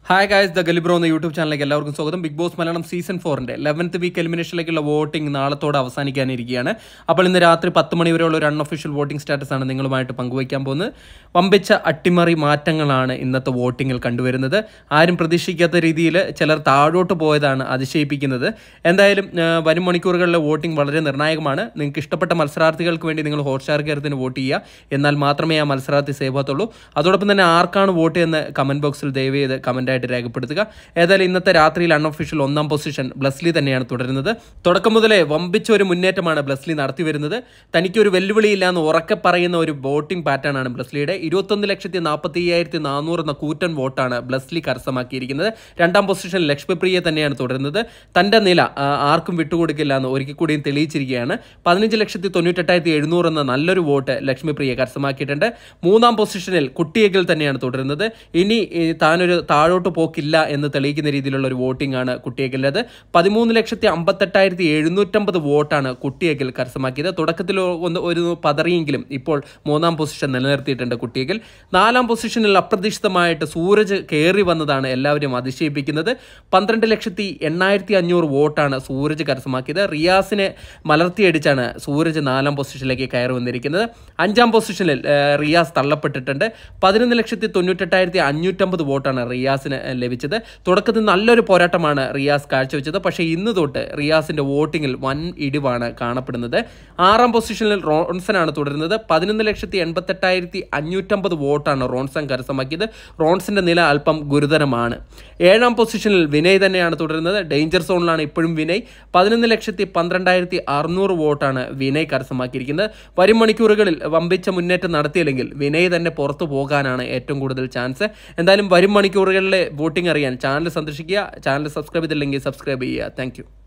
hi guys the ഗലിബ്രോ എന്ന YouTube ചാനലിലേക്ക് എല്ലാവർക്കും സ്വാഗതം ബിഗ് ബോസ് മലയാളം സീസൺ ഫോറിന്റെ ലെവൻത്ത് വീക്ക് എലിമിനേഷനിലേക്കുള്ള വോട്ടിംഗ് നാളത്തോടെ അവസാനിക്കാനിരിക്കുകയാണ് അപ്പോൾ ഇന്ന് രാത്രി പത്ത് മണി വരെയുള്ള ഒരു അൺഒഫീഷ്യൽ വോട്ടിംഗ് സ്റ്റാറ്റസ് ആണ് നിങ്ങളുമായിട്ട് പങ്കുവയ്ക്കാൻ പോകുന്നത് വമ്പിച്ച അട്ടിമറി മാറ്റങ്ങളാണ് ഇന്നത്തെ വോട്ടിങ്ങിൽ കണ്ടുവരുന്നത് ആരും പ്രതീക്ഷിക്കാത്ത രീതിയിൽ ചിലർ താഴോട്ട് പോയതാണ് അതിശയിപ്പിക്കുന്നത് എന്തായാലും ആ, വരും മണിക്കൂറുകളിലെ വോട്ടിംഗ് വളരെ നിർണായകമാണ് നിങ്ങൾക്ക് ഇഷ്ടപ്പെട്ട മത്സരാർത്ഥികൾക്ക് വേണ്ടി നിങ്ങൾ ഹോട്ട്സ്റ്റാർ കയറത്തിന് വോട്ട് ചെയ്യുക എന്നാൽ മാത്രമേ ആ മത്സരാർത്ഥി സേവ് ആകത്തുള്ളൂ അതോടൊപ്പം തന്നെ ആർക്കാണ് വോട്ട് എന്ന് കമന്റ് ബോക്സിൽ ദയവ് ചെയ്ത് കമന്റായിട്ട് രേഖപ്പെടുത്തുക ഏതായാലും ഇന്നത്തെ രാത്രിയിൽ അൺഒഫീഷ്യൽ ഒന്നാം പൊസിഷൻ ബ്ലസ്ലി തന്നെയാണ് തുടരുന്നത് തുടക്കം മുതലേ വമ്പിച്ച ഒരു മുന്നേറ്റമാണ് ബ്ലസ്ലി നടത്തി വരുന്നത് തനിക്കൊരു വെല്ലുവിളിയില്ല എന്ന് ഉറക്കെ പറയുന്ന ഒരു വോട്ടിംഗ് പാറ്റേൺ ആണ് ബ്ലസ്ലിയുടെ ഇരുപത്തൊന്ന് ലക്ഷത്തി നാൽപ്പത്തി അയ്യായിരത്തി നാനൂറ് എന്ന കൂറ്റൻ വോട്ടാണ് ബ്ലസ്ലി കരസ്ഥമാക്കിയിരിക്കുന്നത് രണ്ടാം പൊസിഷനിൽ ലക്ഷ്മിപ്രിയെ തന്നെയാണ് തുടരുന്നത് തന്റെ നില ആ, ആർക്കും വിട്ടുകൊടുക്കില്ല എന്ന് ഒരിക്കൽ കൂടിയും തെളിയിച്ചിരിക്കുകയാണ് പതിനഞ്ച് ലക്ഷത്തി തൊണ്ണൂറ്റെട്ടായിരത്തി എഴുന്നൂറ് എന്ന നല്ലൊരു വോട്ട് ലക്ഷ്മിപ്രിയെ കരസ്ഥമാക്കിയിട്ടുണ്ട് മൂന്നാം പൊസിഷനിൽ കുട്ടിയകിൽ തന്നെയാണ് തുടരുന്നത് ഇനി ഈ, താനൊരു താഴോട്ട് പോക്കില്ല എന്ന് തെളിയിക്കുന്ന രീതിയിലുള്ള ഒരു വോട്ടിംഗ് ആണ് കുട്ടിയകിലത് പതിമൂന്ന് ലക്ഷത്തി അമ്പത്തെട്ടായിരത്തി എഴുന്നൂറ്റമ്പത് വോട്ടാണ് കുട്ടിയകിൽ കരസ്ഥമാക്കിയത് തുടക്കത്തിൽ ഒന്ന് ഒരു പതറിയെങ്കിലും ഇപ്പോൾ മൂന്നാം പൊസിഷൻ നിലനിർത്തിയിട്ടുണ്ട് കുട്ടിയകിൽ നാലാം പൊസിഷനിൽ അപ്രതീക്ഷിതമായിട്ട് സൂരജ് കയറി വന്നതാണ് എല്ലാവരും അതിശയിപ്പിക്കുന്നത് പന്ത്രണ്ട് ലക്ഷത്തി എണ്ണായിരത്തി അഞ്ഞൂറ് വോട്ടാണ് സൂരജ് കരസ്ഥമാക്കിയത് റിയാസിനെ മലർത്തിയടിച്ചാണ് സൂരജ് നാലാം പൊസിഷനിലേക്ക് കയറി വന്നിരിക്കുന്നത് അഞ്ചാം പൊസിഷനിൽ ആ, റിയാസ് തള്ളപ്പെട്ടിട്ടുണ്ട് പതിനൊന്ന് ലക്ഷത്തി തൊണ്ണൂറ്റെട്ടായിരത്തി അഞ്ഞൂറ്റമ്പത് വോട്ടാണ് റിയാസിന് ലഭിച്ചത് തുടക്കത്തിൽ നല്ലൊരു പോരാട്ടമാണ് റിയാസ് കാഴ്ചവെച്ചത് പക്ഷേ ഇന്ന് തൊട്ട് റിയാസിന്റെ വോട്ടിങ്ങിൽ വൻ ഇടിവാണ് കാണപ്പെടുന്നത് ആറാം പൊസിഷനിൽ റോൺസനാണ് തുടരുന്നത് പതിനൊന്ന് ലക്ഷത്തി എൺപത്തെട്ടായിരത്തി അഞ്ഞൂറ്റമ്പത് വോട്ടാണ് റോൺസൺ കരസ്ഥമാക്കിയത് റോൺസിന്റെ നില അല്പം ഗുരുതരമാണ് ഏഴാം പൊസിഷനിൽ വിനയ് തന്നെയാണ് തുടരുന്നത് ഡേഞ്ചർ സോണിലാണ് ഇപ്പോഴും വിനയ് പതിനൊന്ന് ലക്ഷത്തി പന്ത്രണ്ടായിരത്തി അറുന്നൂറ് വോട്ടാണ് വിനയ് കരസ്ഥമാക്കിയിരിക്കുന്നത് വരും മണിക്കൂറുകളിൽ വമ്പിച്ച മുന്നേറ്റം നടത്തിയില്ലെങ്കിൽ വിനയ് തന്നെ പുറത്തു പോകാനാണ് ഏറ്റവും കൂടുതൽ ചാൻസ് എന്തായാലും വരും മണിക്കൂറുകളിലെ വോട്ടിംഗ് അറിയാൻ ചാനൽ സന്ദർശിക്കുക ചാനൽ സബ്സ്ക്രൈബ് ചെയ്തില്ലെങ്കിൽ സബ്സ്ക്രൈബ് ചെയ്യുക താങ്ക്